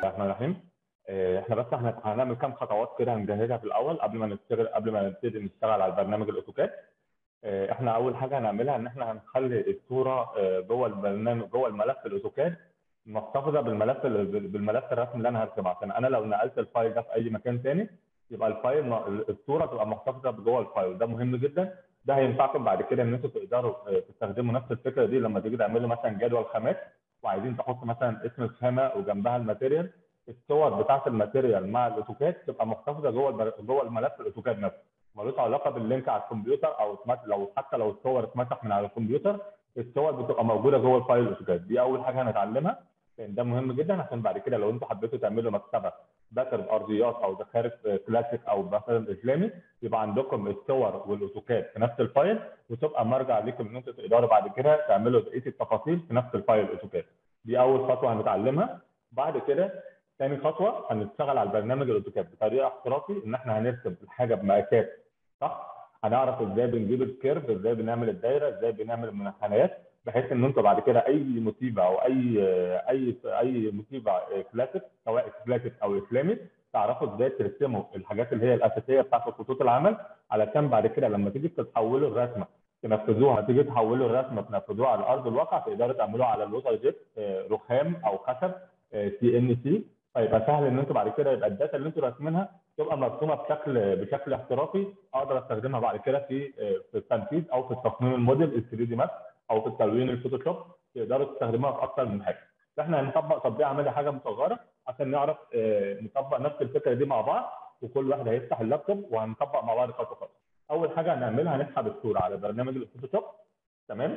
الرحمن الرحيم آه، احنا بس احنا هنعمل كام خطوات كده هنجهزها في الاول قبل ما نشتغل قبل ما نبتدي نشتغل على البرنامج الاوتوكاد آه، احنا اول حاجه هنعملها ان احنا هنخلي الصوره آه، جوه البرنامج جوه الملف الاوتوكاد محتفظه بالملف بالملف الرسمي اللي انا هرسمه عشان انا لو نقلت الفايل ده في اي مكان تاني يبقى الفايل الصوره تبقى محتفظه جوه الفايل ده مهم جدا ده هينفعكم بعد كده ان انتوا تقدروا تستخدموا نفس الفكره دي لما تيجي تعملوا مثلا جدول خامات وعايزين تحطوا مثلا اسم الخامه وجنبها الماتيريال الصور بتاعت الماتيريال مع الاوتوكاد تبقى محتفظه جوه البر... جوه الملف الاوتوكاد نفسه ملوش علاقه باللينك على الكمبيوتر او لو حتى لو الصور اتمسح من على الكمبيوتر الصور بتبقى موجوده جوه الفايل الاوتوكاد دي اول حاجه هنتعلمها لان ده مهم جدا عشان بعد كده لو انتوا حبيتوا تعملوا مكتبه باتر بارضيات او زخارف كلاسيك او مثلا اسلامي يبقى عندكم الصور والاوتوكاد في نفس الفايل وتبقى مرجع ليكم ان انتوا تقدروا بعد كده تعملوا بقيه التفاصيل في نفس الفايل الاوتوكاد دي اول خطوه هنتعلمها بعد كده ثاني خطوه هنشتغل على البرنامج الاوتوكاد بطريقه احترافي ان احنا هنرسم الحاجه بمقاسات صح هنعرف ازاي بنجيب الكيرف ازاي بنعمل الدايره ازاي بنعمل المنحنيات بحيث ان انتوا بعد كده اي مصيبه او اي اي اي مصيبه كلاسيك سواء كلاسيك او اسلامي تعرفوا ازاي ترسموا الحاجات اللي هي الاساسيه بتاعت خطوط العمل علشان بعد كده لما تيجي تحولوا الرسمه تنفذوها تيجي تحولوا الرسمه تنفذوها على ارض الواقع تقدروا تعملوها على الوتر جيت رخام او خشب سي ان سي فيبقى سهل ان انتوا بعد كده يبقى الداتا اللي انتوا راسمينها تبقى مرسومه بشكل بشكل احترافي اقدر استخدمها بعد كده في في التنفيذ او في تصميم الموديل ال 3 دي ماب او في التلوين الفوتوشوب تقدروا تستخدموها في اكثر من حاجه. فاحنا هنطبق تطبيق عملي حاجه مصغره عشان نعرف نطبق نفس الفكره دي مع بعض وكل واحد هيفتح اللابتوب وهنطبق مع بعض خطوه خطوه. اول حاجه هنعملها هنسحب الصوره على برنامج الفوتوشوب تمام؟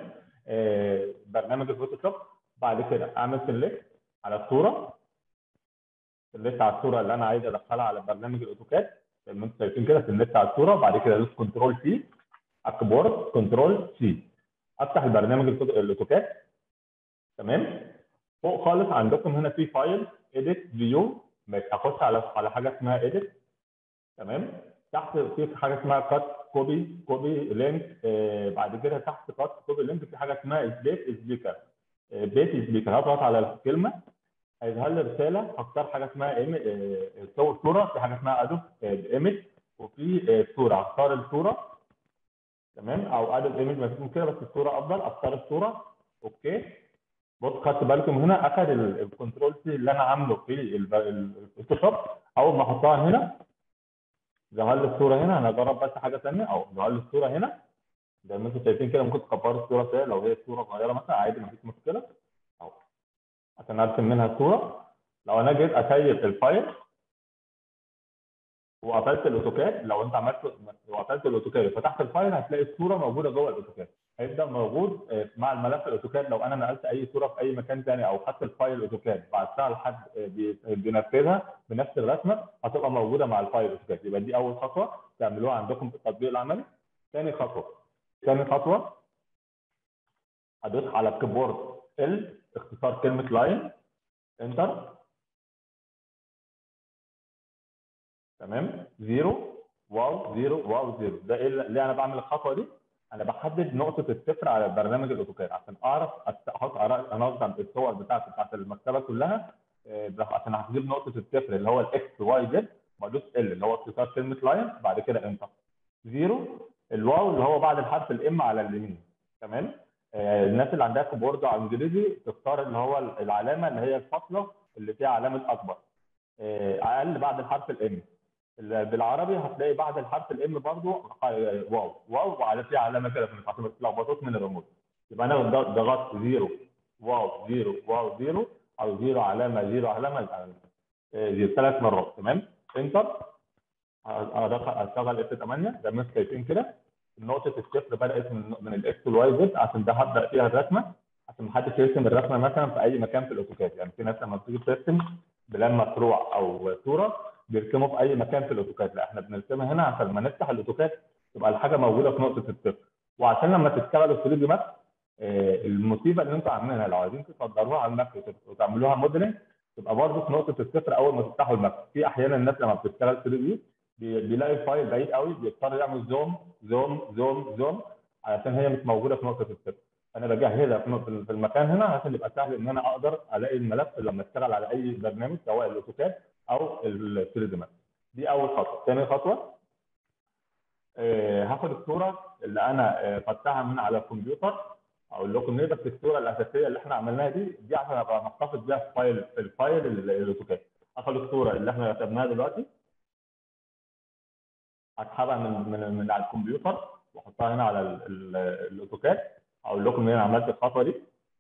برنامج الفوتوشوب بعد كده اعمل سيلكت على الصوره سلكت على الصوره اللي انا عايز ادخلها على برنامج الاوتوكاد زي ما انتم شايفين كده سلكت على الصوره وبعد كده ادوس كنترول سي على الكيبورد كنترول سي افتح البرنامج الاوتوكاد تمام فوق خالص عندكم هنا في فايل اديت فيو اخش على على حاجه اسمها اديت تمام تحت في حاجه اسمها كات كوبي كوبي لينك آه بعد كده تحت كات كوبي لينك في حاجه اسمها بيت سبيكر بيت سبيكر هضغط على الكلمه هيظهر لي رساله هختار حاجه اسمها ايم صور صوره في حاجه اسمها ادوب ايمج وفي صوره هختار الصوره تمام او ادوب ايمج مكتوب كده بس الصوره افضل اختار الصوره اوكي بص خدت بالكم هنا اخذ الكنترول سي اللي انا عامله في الفوتوشوب اول ما احطها هنا ظهر لي الصوره هنا انا هجرب بس حاجه ثانيه او ظهر لي الصوره هنا زي ما انتم شايفين كده ممكن تكبروا الصوره شويه لو هي صوره صغيره مثلا عادي مفيش مشكله اهو عشان ارسم منها صوره لو انا جيت اسيب الفايل وقفلت الاوتوكاد لو انت عملت وقفلت الاوتوكاد وفتحت الفايل هتلاقي الصوره موجوده جوه الاوتوكاد هيبدا موجود مع الملف الاوتوكاد لو انا نقلت اي صوره في اي مكان ثاني او خدت الفايل الاوتوكاد بعتها لحد بينفذها بنفس الرسمه هتبقى موجوده مع الفايل الاوتوكاد يبقى دي اول خطوه تعملوها عندكم في التطبيق العملي ثاني خطوه ثاني خطوه هدوس على الكيبورد ال اختصار كلمة لاين انتر تمام زيرو واو زيرو واو زيرو ده ايه ليه انا بعمل الخطوه دي؟ انا بحدد نقطه الصفر على برنامج الاوتوكاد عشان اعرف احط انظم الصور بتاعتي بتاعت المكتبه كلها عشان هجيب نقطه الصفر اللي هو الاكس واي زد بدوس ال اللي هو اختصار كلمه لاين بعد كده انتر زيرو الواو اللي هو بعد الحرف الام على اليمين تمام الناس اللي عندها كيبورد على الانجليزي تختار اللي هو العلامه اللي هي الفاصله اللي فيها علامه اكبر اقل بعد الحرف الام بالعربي هتلاقي بعد الحرف الام برضه واو واو وعلى فيها علامه كده عشان ما تتلخبطوش من الرموز يبقى انا ضغطت زيرو واو زيرو واو زيرو او زيرو علامه زيرو علامه زيرو ثلاث مرات تمام انتر اشتغل اف 8 زي ما انتم شايفين كده نقطة الصفر بدأت من من الاكس والواي زد عشان ده هبدأ فيها الرسمة عشان محدش يرسم الرسمة مثلا في أي مكان في الأوتوكاد يعني في ناس لما بتيجي ترسم بلان مشروع أو صورة بيرسموا في أي مكان في الأوتوكاد لا احنا بنرسمها هنا عشان لما نفتح الأوتوكاد تبقى الحاجة موجودة في نقطة الصفر وعشان لما تشتغلوا 3 دي ماب المصيبة اللي انتوا عاملينها لو عايزين تصدروها على الماك وتعملوها موديلنج تبقى برضه في نقطة الصفر أول ما تفتحوا الماك في أحيانا الناس لما بتشتغل 3 دي بيلاقي الفايل بعيد قوي بيضطر يعمل زوم زوم زوم زوم علشان هي مش موجوده في نقطه الصفر انا بجهزها في المكان هنا عشان يبقى سهل ان انا اقدر الاقي الملف لما اشتغل على اي برنامج سواء الاوتوكاد او الثري ماب دي اول خطوه ثاني خطوه آه، هاخد الصوره اللي انا آه، خدتها من على الكمبيوتر اقول لكم ليه بس الصوره الاساسيه اللي احنا عملناها دي دي عشان ابقى محتفظ بيها في فايل في الفايل الاوتوكاد اخد الصوره اللي احنا كتبناها دلوقتي اسحبها من من من على الكمبيوتر واحطها هنا على الاوتوكاد اقول لكم ان انا عملت الخطوه دي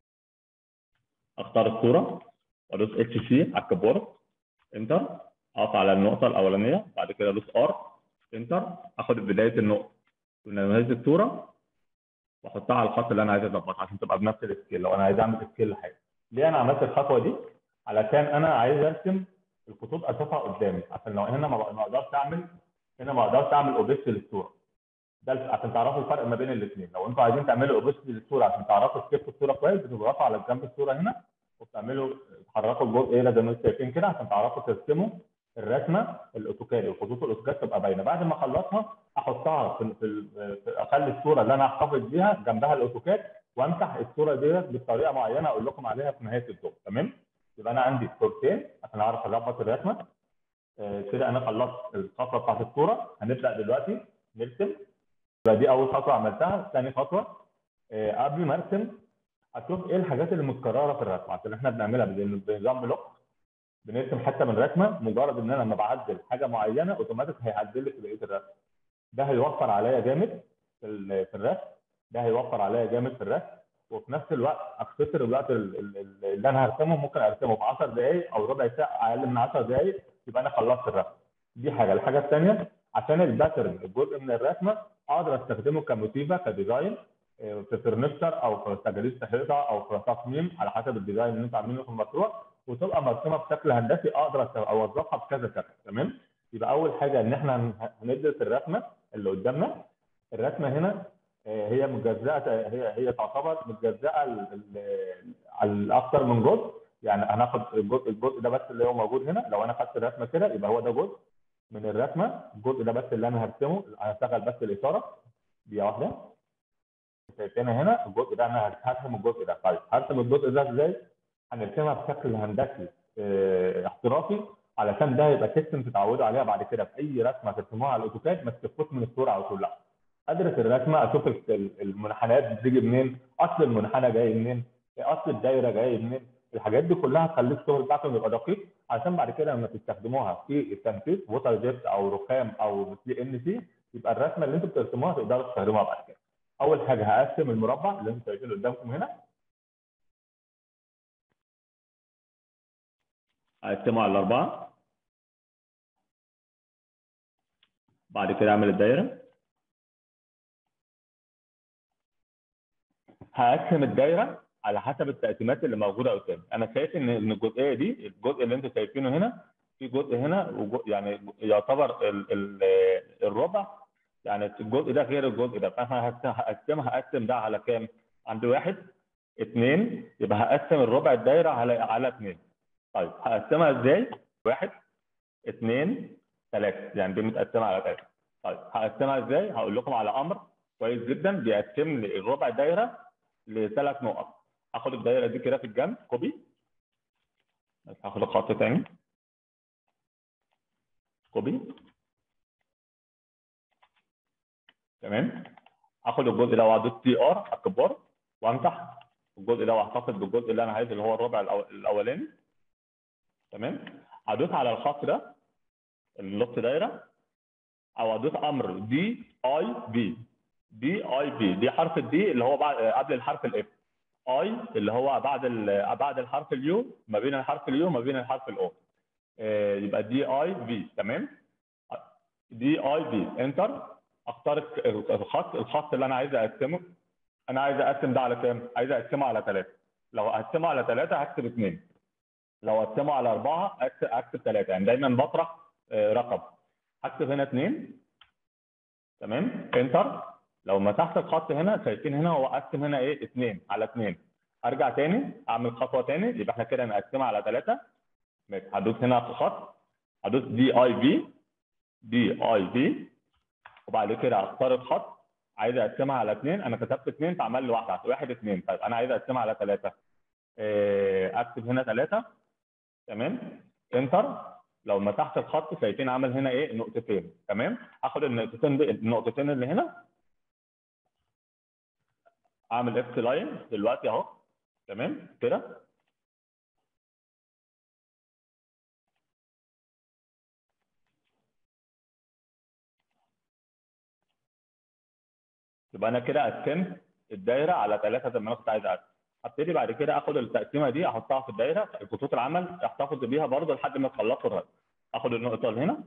اختار الصوره وادوس اتش سي على الكيبورد انتر اقف على النقطه الاولانيه بعد كده ادوس ار انتر اخد بدايه النقطه من نهايه الصوره واحطها على الخط اللي انا عايز اظبطها عشان تبقى بنفس السكيل لو انا عايز اعمل سكيل لحاجه ليه انا عملت الخطوه دي علشان انا عايز ارسم الخطوط اشوفها قدامي عشان لو هنا ما اقدرش اعمل هنا ما اقدرش اعمل اوبجكت للصوره ده عشان تعرفوا الفرق ما بين الاثنين لو انتوا عايزين تعملوا اوبجكت للصوره عشان تعرفوا تكتبوا الصوره كويس بتضغطوا على جنب الصوره هنا وبتعملوا تحركوا الجزء هنا زي ما انتم شايفين كده عشان تعرفوا ترسموا الرسمه الاوتوكاد الخطوط الاوتوكاد تبقى باينه بعد ما اخلصها احطها في, في اخلي الصوره اللي انا هحتفظ بيها جنبها الاوتوكاد وامسح الصوره ديت بطريقه معينه اقول لكم عليها في نهايه الدور تمام يبقى انا عندي صورتين عشان اعرف اظبط الرسمه آه كده انا خلصت الخطوه بتاعت الصوره هنبدا دلوقتي نرسم يبقى دي اول خطوه عملتها ثاني خطوه آه قبل ما ارسم اشوف ايه الحاجات اللي متكرره في الرسمه عشان احنا بنعملها بنظام بلوك بنرسم حته من رسمه مجرد ان انا لما بعدل حاجه معينه اوتوماتيك هيعدل لي في بقيه الرسم ده هيوفر عليا جامد في في الرسم ده هيوفر عليا جامد في الرسم وفي نفس الوقت اختصر الوقت اللي انا هرسمه ممكن ارسمه في 10 دقائق او ربع ساعه اقل من 10 دقائق يبقى انا خلصت الرسم دي حاجه الحاجه الثانيه عشان الباترن الجزء من الرسمه اقدر استخدمه كموتيفا كديزاين في فرنتشر او في تجريد حيطه او في تصميم على حسب الديزاين اللي انتوا عاملينه في المشروع وتبقى مرسومه بشكل هندسي اقدر اوظفها بكذا شكل تمام يبقى اول حاجه ان احنا هندرس الرسمه اللي قدامنا الرسمه هنا هي مجزاه هي هي تعتبر متجزاه على اكثر من جزء يعني هناخد الجزء الجزء ده بس اللي هو موجود هنا لو انا خدت الرسمه كده يبقى هو ده جزء من الرسمه الجزء ده بس اللي انا هرسمه هشتغل بس الاشاره دي واحده شايفينها هنا الجزء ده انا هرسم الجزء ده طيب هرسم الجزء ده ازاي؟ هنرسمها بشكل هندسي اه احترافي علشان ده يبقى سيستم تتعودوا عليها بعد كده في اي رسمه ترسموها على الاوتوكاد ما تشوفوش من الصوره على طول لا ادرس الرسمه اشوف المنحنيات بتيجي منين اصل المنحنى جاي منين اصل الدايره جاي منين الحاجات دي كلها تخلي الشغل بتاعكم يبقى دقيق عشان بعد كده لما تستخدموها في التنفيذ ووتر جيت او رخام او سي ان سي يبقى الرسمه اللي انتم بترسموها تقدروا تستخدموها بعد كده اول حاجه هقسم المربع اللي انتم شايفينه قدامكم هنا هقسمه على الاربعه بعد كده اعمل الدايره هقسم الدايره على حسب التقسيمات اللي موجوده قدامي انا شايف ان ان الجزئيه دي الجزء اللي انتم شايفينه هنا في جزء هنا وجزء يعني يعتبر ال ال الربع يعني الجزء ده غير الجزء ده فانا هقسمها هقسم ده على كام؟ عند واحد اثنين يبقى هقسم الربع الدايره على على اثنين طيب هقسمها ازاي؟ واحد اثنين ثلاثه يعني دي متقسمه على ثلاثه طيب هقسمها ازاي؟ هقول لكم على امر كويس جدا بيقسم لي الربع دايره لثلاث نقط هاخد الدايره دي كده في الجنب كوبي بس هاخد الخط تاني كوبي تمام هاخد الجزء ده وادوس تي ار اكبر وامسح الجزء ده واحتفظ بالجزء اللي انا عايزه اللي هو الربع الاولاني تمام هدوس على الخط ده النص دايره او ادوس امر دي اي بي دي اي بي دي حرف الدي اللي هو بعد قبل الحرف الاف اي اللي هو بعد بعد الحرف اليو ما بين الحرف اليو وما بين الحرف الاو يبقى دي اي في تمام دي اي في انتر اختار الخط الخط اللي انا عايز اقسمه انا عايز اقسم ده على كام؟ عايز اقسمه على ثلاثه لو اقسمه على ثلاثه هكتب اثنين لو اقسمه على اربعه اكتب ثلاثه يعني دايما بطرح رقم هكتب هنا اثنين تمام انتر لو مسحت الخط هنا شايفين هنا هو قسم هنا ايه اثنين على اثنين ارجع تاني اعمل خطوه تاني يبقى احنا كده نقسمها على ثلاثه ماشي هدوس هنا في خط هدوس دي اي في دي اي في وبعد كده اختار الخط عايز اقسمها على اثنين انا كتبت اثنين فعمل لي واحده واحد اثنين طيب انا عايز اقسمها على ثلاثه اكتب هنا ثلاثه تمام انتر لو مسحت الخط شايفين عمل هنا ايه نقطتين تمام اخد النقطتين دي النقطتين اللي هنا اعمل اكس لاين دلوقتي اهو تمام كده يبقى انا كده قسمت الدايره على ثلاثه زي ما انا كنت عايز اقسم هبتدي بعد كده اخد التقسيمه دي احطها في الدايره خطوط العمل احتفظ بيها برضه لحد ما تخلصوا الرسم اخد النقطه اللي هنا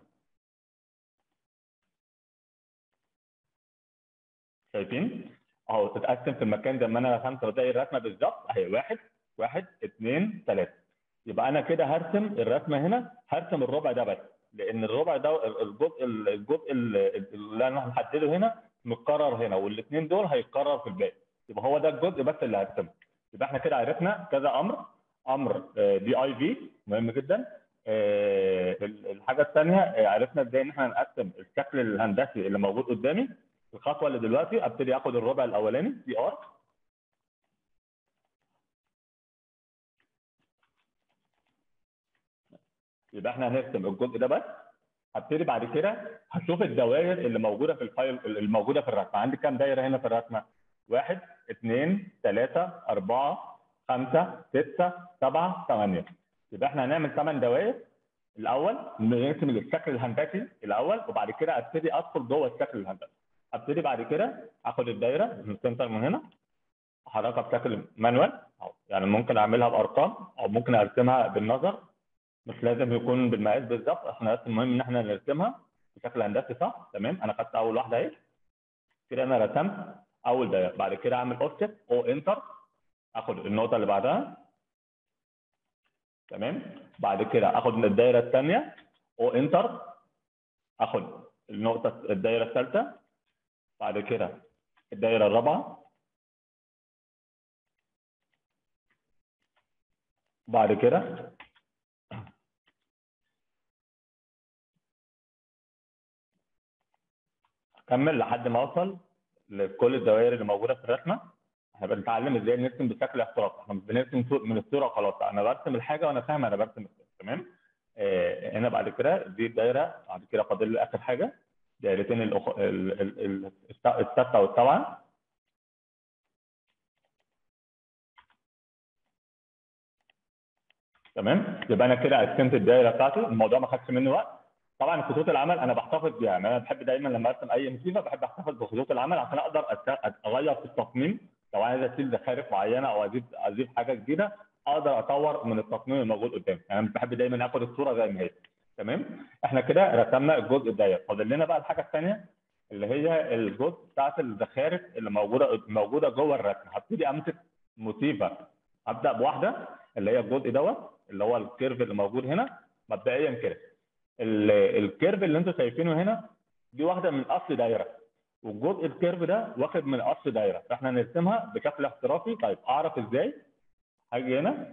شايفين اهو تتقسم في المكان زي ما انا رسمت زي الرسمه بالظبط اهي واحد واحد اثنين ثلاثه يبقى انا كده هرسم الرسمه هنا هرسم الربع ده بس لان الربع ده الجزء الجزء اللي انا محدده هنا متكرر هنا والاثنين دول هيتكرر في الباقي يبقى هو ده الجزء بس اللي هرسمه يبقى احنا كده عرفنا كذا امر امر دي اي في مهم جدا الحاجه الثانيه عرفنا ازاي ان احنا نقسم الشكل الهندسي اللي موجود قدامي الخطوه اللي دلوقتي ابتدي اخد الربع الاولاني دي ار يبقى احنا هنرسم الجزء ده بس هبتدي بعد كده هشوف الدوائر اللي موجوده في الفايل الموجوده في الرسمه عندي كام دايره هنا في الرسمه واحد اثنين ثلاثة أربعة خمسة ستة سبعة ثمانية يبقى احنا هنعمل ثمان دوائر الأول نرسم الشكل الهندسي الأول وبعد كده أبتدي أدخل جوه الشكل الهندسي أبتدي بعد كده آخد الدايرة من السنتر من هنا أحركها بشكل مانوال يعني ممكن أعملها بأرقام أو ممكن أرسمها بالنظر مش لازم يكون بالمقاس بالظبط احنا بس المهم ان احنا نرسمها بشكل هندسي صح تمام انا خدت اول واحده اهي كده انا رسمت اول دايره بعد كده اعمل اوفست او انتر اخد النقطه اللي بعدها تمام بعد كده اخد الدايره الثانيه او انتر اخد النقطه الدايره الثالثه بعد كده الدايره الرابعه بعد كده اكمل لحد ما اوصل لكل الدوائر اللي موجوده في الرسمه احنا بنتعلم ازاي نرسم بشكل احترافي احنا مش بنرسم من الصوره خلاص انا برسم الحاجه وانا فاهم انا برسم ازاي تمام آه هنا بعد كده دي الدايره بعد كده فاضل لي اخر حاجه دايرتين الأخ... ال... ال... ال... الثابته والسبعه تمام يبقى انا كده قسمت الدايره بتاعتي الموضوع ما خدش مني وقت طبعا خطوط العمل انا بحتفظ بيها يعني انا بحب دايما لما ارسم اي موتيفه بحب احتفظ بخطوط العمل عشان اقدر اغير في التصميم لو عايز اشيل زخارف معينه او اضيف اضيف حاجه جديده اقدر اطور من التصميم الموجود قدامي يعني انا بحب دايما اخد الصوره زي ما هي تمام احنا كده رسمنا الجزء الضيق فاضل لنا بقى الحاجه الثانيه اللي هي الجزء بتاعت الزخارف اللي موجوده موجوده جوه الرسم هبتدي امسك موتيفه ابدا بواحده اللي هي الجزء دوت اللي هو الكيرف اللي موجود هنا مبدئيا كده الكيرف اللي انتم شايفينه هنا دي واحده من اصل دايره والجزء الكيرف ده واخد من اصل دايره فاحنا نرسمها بشكل احترافي طيب اعرف ازاي هاجي هنا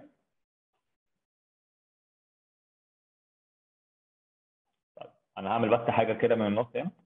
طيب انا هعمل بس حاجه كده من النص هنا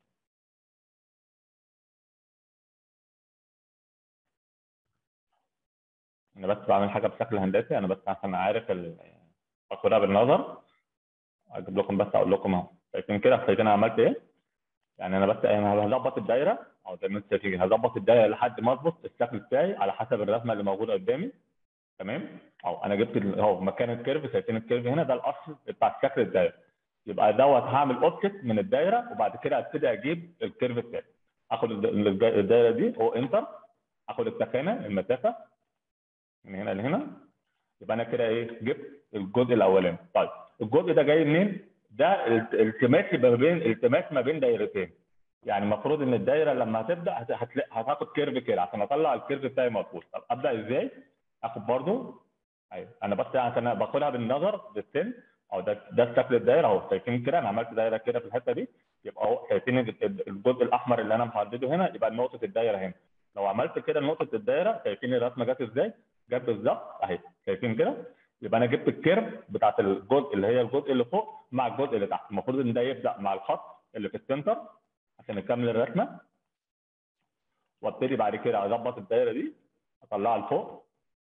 انا بس بعمل حاجه بشكل هندسي انا بس عشان عارف باخدها بالنظر اجيب لكم بس اقول لكم اهو شايفين كده شايفين انا عملت ايه يعني انا بس انا هظبط الدايره او زي ما انتم شايفين هظبط الدايره لحد ما اظبط الشكل بتاعي على حسب الرسمه اللي موجوده قدامي تمام اهو انا جبت اهو مكان الكيرف شايفين الكيرف هنا ده الاصل بتاع شكل الدايره يبقى دوت هعمل اوبجكت من الدايره وبعد كده ابتدي اجيب الكيرف بتاعي اخد الدايره دي او انتر اخد التخانه المسافه من هنا لهنا يبقى انا كده ايه جبت الجزء الاولاني طيب الجزء ده جاي منين؟ ده التماس ما بين التماس ما بين دايرتين يعني المفروض ان الدايره لما هتبدا هتاخد كيرف كده عشان اطلع الكيرف بتاعي مظبوط طب ابدا ازاي؟ اخد برضو ايوه انا بس عشان باخدها بالنظر بالسن او ده ده شكل الدايره اهو شايفين كده انا عملت دايره كده في الحته دي يبقى اهو شايفين الجزء الاحمر اللي انا محدده هنا يبقى نقطه الدايره هنا لو عملت كده نقطه الدايره شايفين الرسمه جت ازاي؟ جت بالظبط اهي شايفين كده؟ يبقى انا جبت الكيرف بتاعت الجزء اللي هي الجزء اللي فوق مع الجزء اللي تحت المفروض ان ده يبدا مع الخط اللي في السنتر عشان نكمل الرسمه وابتدي بعد كده اظبط الدايره دي اطلعها لفوق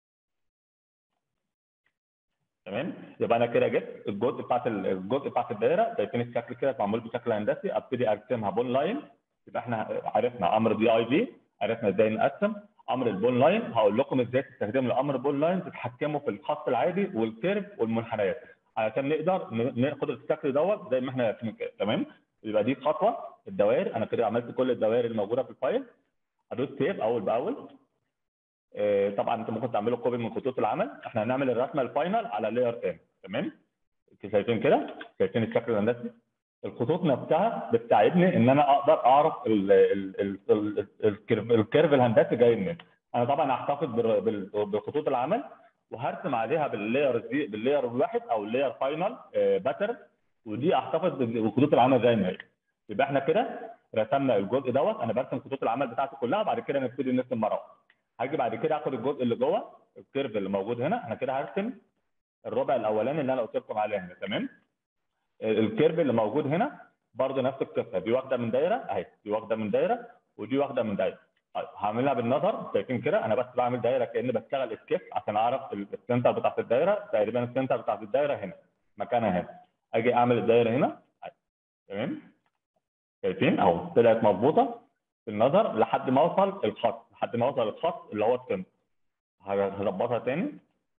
تمام يبقى انا كده جبت الجزء بتاعت الجزء بتاعت الدايره شايفين الشكل كده معمول بشكل هندسي ابتدي ارسمها بون لاين يبقى احنا عرفنا امر دي اي بي عرفنا ازاي نقسم امر البون لاين هقول لكم ازاي تستخدموا الامر بون لاين تتحكموا في الخط العادي والكيرف والمنحنيات علشان نقدر ناخد الشكل دوت زي ما احنا راسمين كده تمام يبقى دي خطوه الدوائر انا كده عملت كل الدوائر الموجوده في الفايل ادوس سيف اول باول آه، طبعا انت ممكن تعملوا كوبي من خطوط العمل احنا هنعمل الرسمه الفاينل على لاير تاني تمام انتوا شايفين كده شايفين الشكل الهندسي الخطوط نفسها بتساعدني ان انا اقدر اعرف ال ال ال ال الكيرف الكيرف الهندسي جاي منين انا طبعا هحتفظ بال- بال- بخطوط العمل وهرسم عليها باللاير دي باللاير الواحد او اللاير فاينل باترن ودي احتفظ بخطوط العمل زي ما هي يبقى احنا كده رسمنا الجزء دوت انا برسم خطوط العمل بتاعتي كلها بعد كده نبتدي نرسم مره واحده هاجي بعد كده اخد الجزء اللي جوه الكيرف اللي موجود هنا انا كده هرسم الربع الاولاني اللي انا قلت لكم عليه هنا تمام الكيرف اللي موجود هنا برضه نفس القصه دي واخده من دايره اهي دي واخده من دايره ودي واخده من دايره طيب هعملها بالنظر شايفين كده انا بس بعمل دايره كاني بشتغل اسكيب عشان اعرف السنتر بتاعت الدايره تقريبا السنتر بتاعت الدايره هنا مكانها هنا اجي اعمل الدايره هنا أهي. تمام شايفين اهو طلعت مظبوطه في النظر لحد ما اوصل الخط لحد ما اوصل الخط اللي هو السنتر هظبطها تاني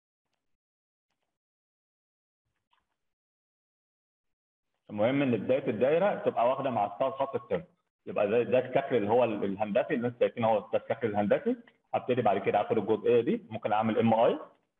المهم ان بدايه الدايره تبقى واخده مع الستار خط السنتر يبقى ده ده الشكل اللي هو الهندسي اللي انتم شايفينه هو ده الشكل الهندسي هبتدي بعد كده اخد الجزئيه دي ممكن اعمل ام اي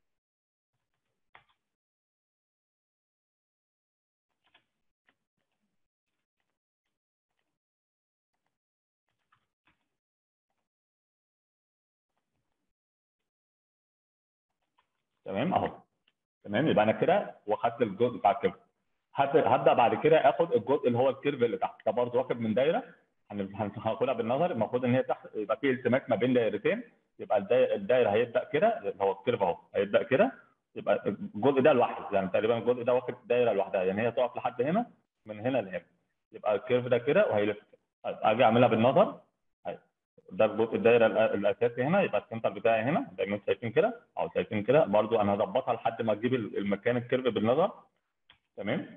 تمام اهو تمام يبقى انا كده واخدت الجزء بتاع الكيرف هبدا هبدأ بعد كده اخد الجزء اللي هو الكيرف اللي تحت ده برضه واخد من دايره هن- هن- هناخدها بالنظر المفروض ان هي تحت يبقى في التماس ما بين دايرتين يبقى الدايره, الدايرة هيبدا كده اللي هو الكيرف اهو هيبدا كده يبقى الجزء ده لوحده يعني تقريبا الجزء ده واخد دايره لوحدها يعني هي تقف لحد هنا من هنا لهنا يبقى الكيرف ده كده وهيلف كده طيب اجي اعملها بالنظر أهي. ده الجزء الدايره الأ- الاساسي هنا يبقى السنتر بتاعي هنا زي ما انتم شايفين كده او شايفين كده برضو انا هظبطها لحد ما اجيب المكان الكيرف بالنظر تمام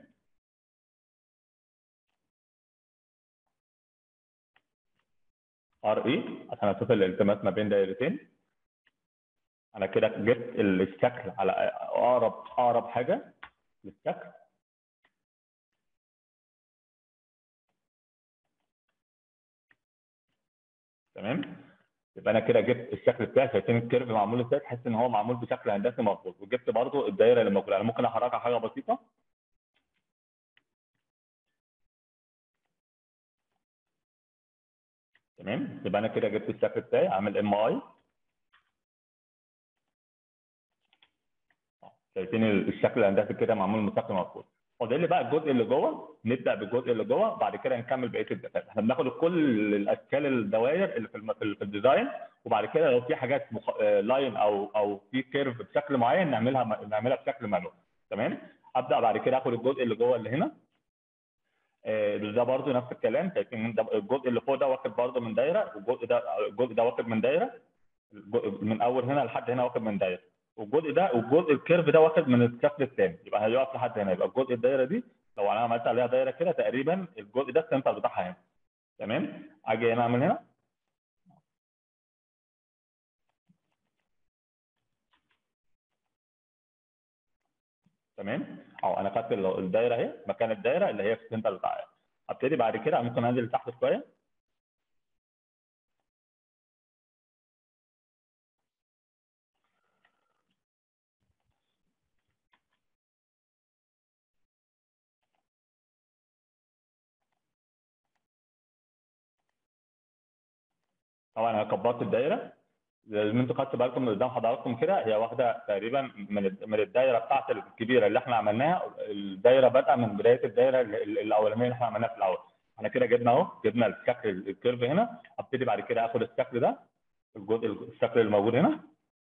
ار اي عشان اشوف الالتماس ما بين دايرتين انا كده جبت الشكل على اقرب اقرب حاجه للشكل تمام يبقى انا كده جبت الشكل بتاعي شايفين الكيرف معمول ازاي تحس ان هو معمول بشكل هندسي مظبوط وجبت برضو الدايره اللي موجوده انا ممكن احركها حاجه بسيطه تمام يبقى انا كده جبت الشكل بتاعي عامل ام اي شايفين الشكل الهندسي كده معمول بشكل مظبوط فاضل لي بقى الجزء اللي جوه نبدا بالجزء اللي جوه بعد كده نكمل بقيه الداتا احنا بناخد كل الاشكال الدوائر اللي في الم- في ال- في الديزاين وبعد كده لو في حاجات مخ... آه، لاين او او في كيرف بشكل معين نعملها م- نعملها بشكل مانوال تمام ابدا بعد كده اخد الجزء اللي جوه اللي هنا آه، ده برضو نفس الكلام شايفين ده الجزء اللي فوق ده واخد برضو من دايره والجزء ده الجزء ده واخد من دايره الجزء- من اول هنا لحد هنا واخد من دايره والجزء ده والجزء الكيرف ده واخد من الشكل الثاني يبقى هيقف لحد هنا يبقى الجزء الدايره دي لو انا عملت عليها دايره كده تقريبا الجزء ده السنتر بتاعها هنا تمام اجي هنا اعمل هنا تمام اهو انا خدت ال- الدايره اهي مكان الدايره اللي هي في السنتر بتاعها ابتدي بعد كده ممكن انزل لتحت شويه طبعا انا كبرت الدايره زي ما انتوا خدتوا بالكم من قدام حضراتكم كده هي واخده تقريبا من ال- من الدايره بتاعت الكبيره اللي احنا عملناها الدايره بادئه من بدايه الدايره ال- ال- الاولانيه اللي احنا عملناها في الاول احنا كده جبنا اهو جبنا الشكل الكيرف هنا ابتدي بعد كده اخد الشكل ده الجزء الشكل اللي موجود هنا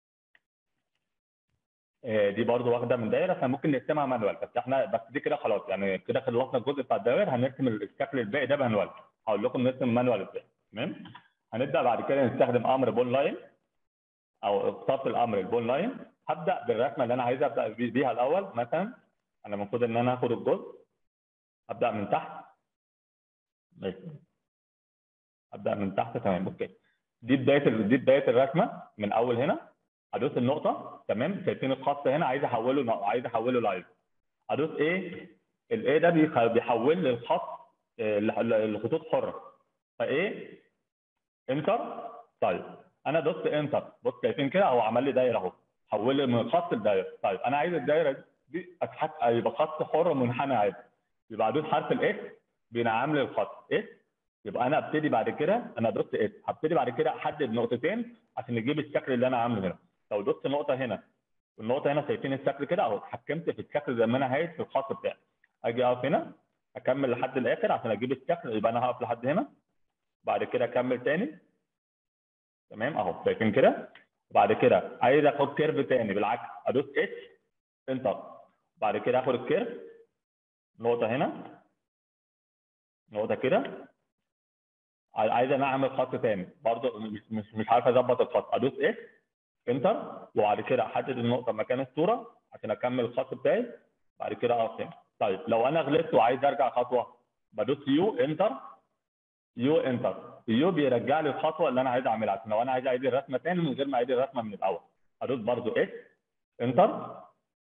آه، دي برضو واخده من دايره فممكن نرسمها مانوال بس احنا بس دي كده خلاص يعني كده خلصنا الجزء بتاع الدوائر هنرسم الشكل الباقي ده مانوال هقول لكم نرسم مانوال ازاي تمام هنبدا بعد كده نستخدم امر بول لاين او اختصاص الامر البول لاين هبدا بالرسمه اللي انا عايز ابدا بيها الاول مثلا انا المفروض ان انا اخد الجزء ابدا من تحت ماشي ابدا من تحت تمام اوكي دي بدايه دي بدايه الرسمه من اول هنا ادوس النقطه تمام شايفين الخط هنا عايز احوله عايز احوله لايف ادوس ايه الايه ده بيحول لي الخط لخطوط حره فايه انتر طيب انا دوست انتر بص شايفين كده هو عمل لي دايره اهو حول لي من الخط لدايره طيب انا عايز الدايره دي اتحط يبقى خط حر منحنى عادي يبقى ادوس حرف الاكس بينعم لي الخط اكس يبقى انا ابتدي بعد كده انا دوست اكس هبتدي بعد كده احدد نقطتين عشان نجيب الشكل اللي انا عامله هنا لو دوست نقطه هنا والنقطه هنا شايفين الشكل كده اهو اتحكمت في الشكل زي ما انا عايز في الخط بتاعي اجي اقف هنا اكمل لحد الاخر عشان اجيب الشكل يبقى انا هقف لحد هنا بعد كده اكمل تاني تمام اهو شايفين كده وبعد كده عايز اخد كيرف تاني بالعكس ادوس اتش انتر بعد كده اخد الكيرف نقطه هنا نقطه كده عايز انا اعمل خط تاني برضه مش مش مش عارف اظبط الخط ادوس اكس انتر وبعد كده احدد النقطه مكان الصوره عشان اكمل الخط بتاعي بعد كده اقف هنا طيب لو انا غلطت وعايز ارجع خطوه بدوس يو انتر يو انتر يو بيرجع لي الخطوه اللي انا عايز اعملها عشان لو انا عايز اعيد الرسمه تاني من غير ما اعيد الرسمه من الاول ادوس برضو اكس انتر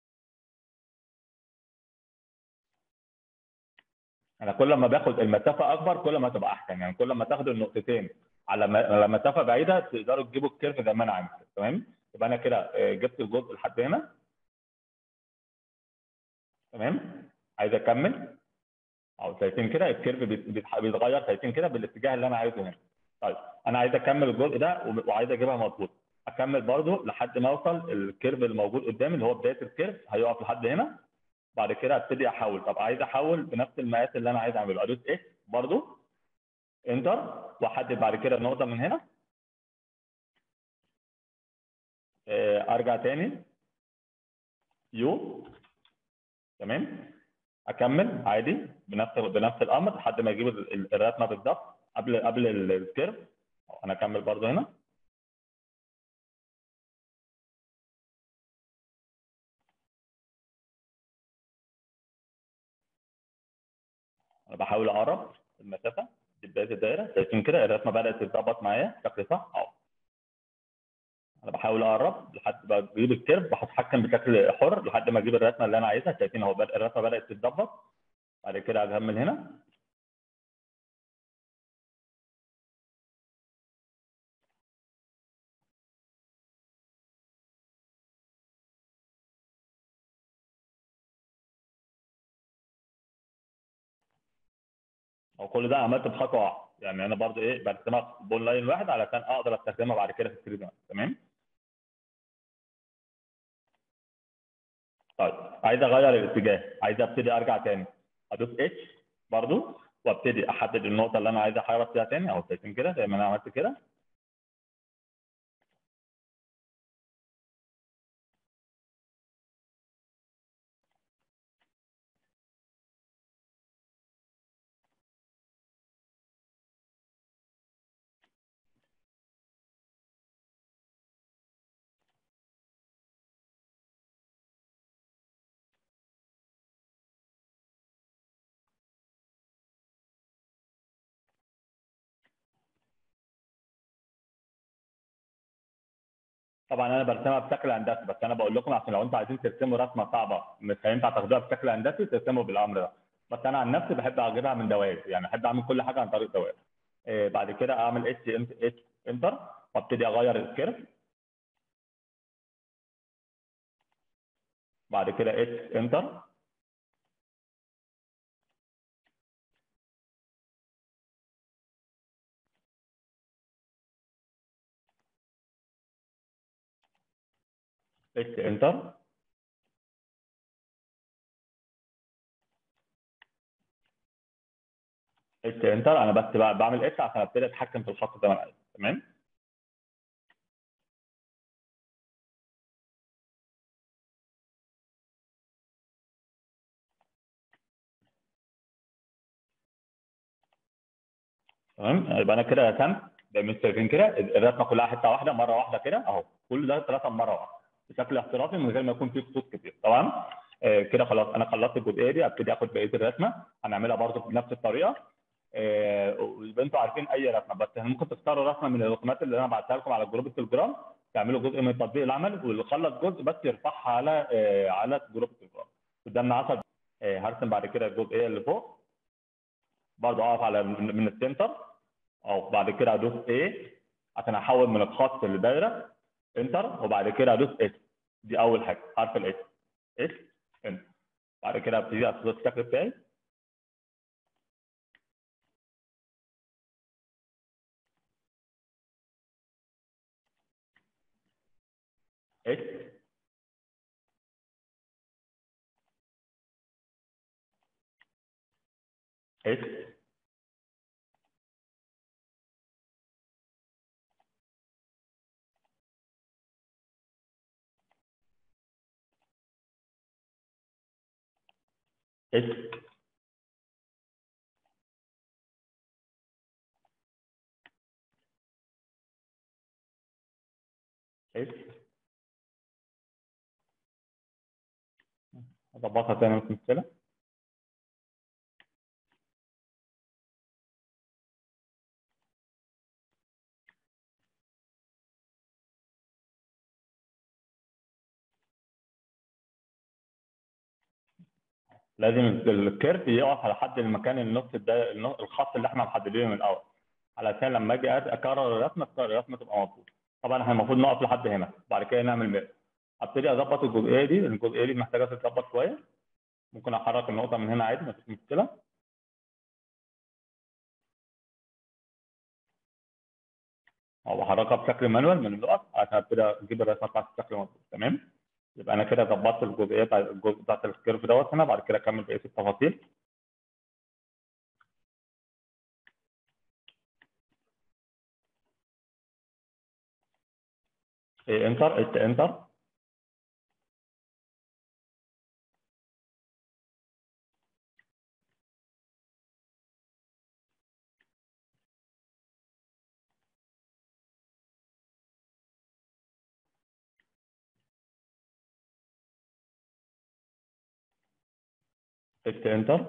انا كل ما باخد المسافه اكبر كل ما تبقى احسن يعني كل ما تاخدوا النقطتين على مسافه بعيده تقدروا تجيبوا الكيرف زي ما انا عامل تمام يبقى انا كده جبت الجزء لحد هنا تمام عايز اكمل اهو شايفين كده الكيرف بيتغير شايفين كده بالاتجاه اللي انا عايزه هنا طيب انا عايز اكمل الجزء ده وعايز اجيبها مظبوط اكمل برده لحد ما اوصل الكيرف الموجود قدامي اللي هو بدايه الكيرف هيقف لحد هنا بعد كده ابتدي احول طب عايز احول بنفس المقاس اللي انا عايز اعمله ادوس اكس برده انتر واحدد بعد كده النقطه من هنا ارجع تاني يو تمام اكمل عادي بنفس بنفس الامر لحد ما اجيب الرسمه بالظبط قبل قبل الكيرف انا اكمل برضو هنا انا بحاول اقرب المسافه دي بدايه الدايره شايفين كده الرسمه بدات تتظبط معايا شكل صح اهو انا بحاول اقرب لحد ما اجيب الكيرف بتحكم بشكل حر لحد ما اجيب الرسمه اللي انا عايزها شايفين اهو الرسمه بدات تتظبط بعد كده اكمل هنا او كل ده عملت بخطوه واحده يعني انا برضو ايه برسمها بون لاين واحد علشان اقدر استخدمها بعد كده في الثري تمام طيب عايز اغير الاتجاه عايز ابتدي ارجع تاني ادوس اتش برضو وابتدي احدد النقطه اللي انا عايز احرك فيها تاني اهو شايفين كده زي ما انا عملت كده طبعا انا برسمها بشكل هندسي بس انا بقول لكم عشان لو انتوا عايزين ترسموا رسمه صعبه مش هينفع تاخدوها بشكل هندسي ترسموا بالامر ده بس انا عن نفسي بحب اجيبها من دوائر يعني احب اعمل كل حاجه عن طريق دوائر إيه بعد كده اعمل اتش اتش انتر وابتدي اغير الكيرف بعد كده اتش انتر اتش انتر اتش انتر انا بس بعمل اتش عشان ابتدي اتحكم في الخط زي ما انا عايز تمام تمام يبقى انا كده رسمت زي ما انتم شايفين كده الرسمه كلها حته واحده مره واحده كده اهو كل ده اترسم مره واحده بشكل احترافي من غير ما يكون فيه خطوط كتير تمام آه كده خلاص انا خلصت الجزئيه دي ابتدي اخد بقيه الرسمه هنعملها برضه بنفس الطريقه آه ويبقى انتوا عارفين اي رسمه بس ممكن تختاروا رسمه من الرسومات اللي انا بعتها لكم على جروب التليجرام تعملوا جزء من تطبيق العمل واللي خلص جزء بس يرفعها على آه على جروب التليجرام قدامنا 10 آه هرسم بعد كده الجزئيه اللي فوق برضه اقف على من السنتر او بعد كده ادوس A عشان احول من الخط لدايره انتر وبعد كده ادوس اس دي اول حاجه حرف الاس اس انتر بعد كده ابتدي اظبط الشكل بتاعي اس اس اس اس اظبطها تاني مش مشكله لازم الكيرف يقف على حد المكان النص ده الخط اللي احنا محددينه من الاول علشان لما اجي اكرر الرسمه الرسمه تبقى مظبوطه طبعا احنا المفروض نقف لحد هنا بعد كده نعمل مير ابتدي اظبط الجزئيه دي الجزئيه دي محتاجه تتظبط شويه ممكن احرك النقطه من هنا عادي مفيش مشكله او احركها بشكل مانوال من النقط عشان ابتدي اجيب الرسمه بتاعتي بشكل مظبوط تمام يبقى انا كده ظبطت الجزئيه بتاع الجزء بتاعت الكيرف دوت هنا بعد كده اكمل بقيه التفاصيل إيه انتر ات انتر ات انتر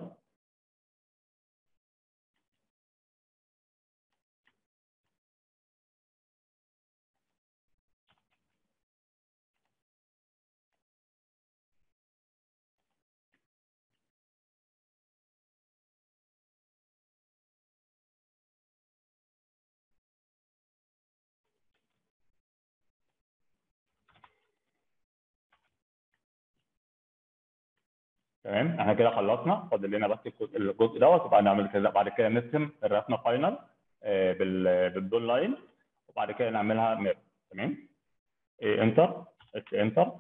تمام احنا كده خلصنا فاضل لنا بس الجزء دوت وبعد نعمل كده بعد كده نرسم الرسمه فاينل بالدول لاين وبعد كده نعملها مير تمام إيه انتر اتش انتر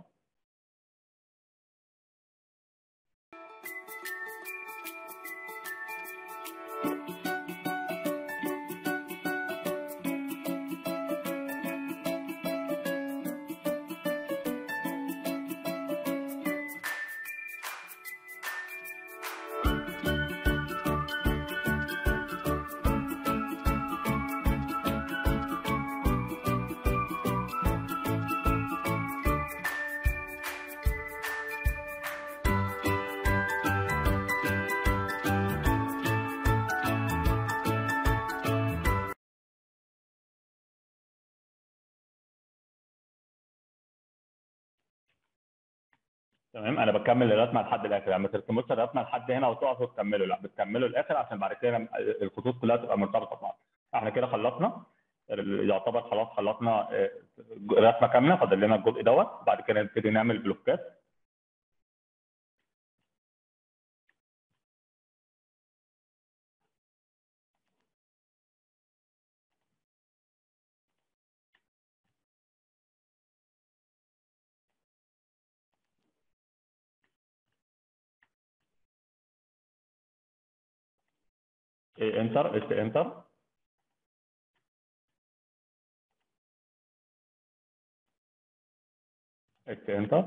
تمام انا بكمل الرسمه لحد الاخر يعني ما ترسموش الرسمه لحد هنا وتقفوا تكملوا لا بتكملوا الاخر عشان بعد كده الخطوط كلها تبقى مرتبطه ببعض احنا كده خلصنا يعتبر خلاص خلصنا رسمه كامله فاضل لنا الجزء دوت بعد كده نبتدي نعمل بلوكات انتر اس انتر اس انتر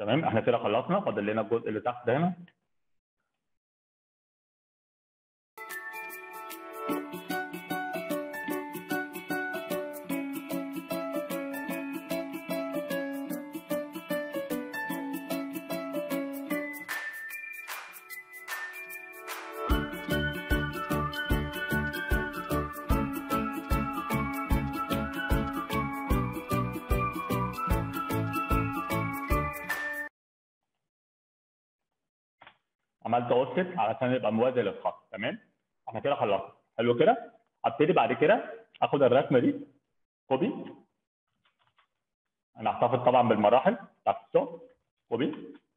تمام احنا كده خلصنا فاضل لنا الجزء اللي تحت ده هنا عملت اوفست علشان يبقى موازي للخط تمام احنا كده خلصنا حلو كده ابتدي بعد كده اخد الرسمه دي كوبي انا هحتفظ طبعا بالمراحل بتاعت الشغل كوبي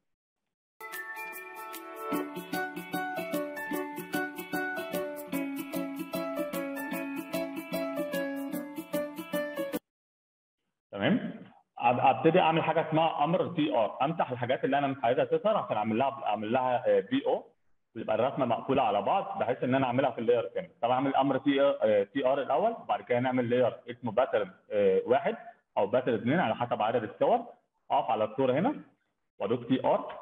تمام أب- ابتدي اعمل حاجه اسمها امر تي ار امسح الحاجات اللي انا مش عايزها تظهر عشان اعمل لها اعمل لها بي او ويبقى الرسمه مقفوله على بعض بحيث ان انا اعملها في اللاير كامل طبعا اعمل امر تي تي ار الاول وبعد كده نعمل لاير اسمه باترن واحد او باترن اثنين على حسب عدد الصور اقف على الصوره هنا وادوس تي ار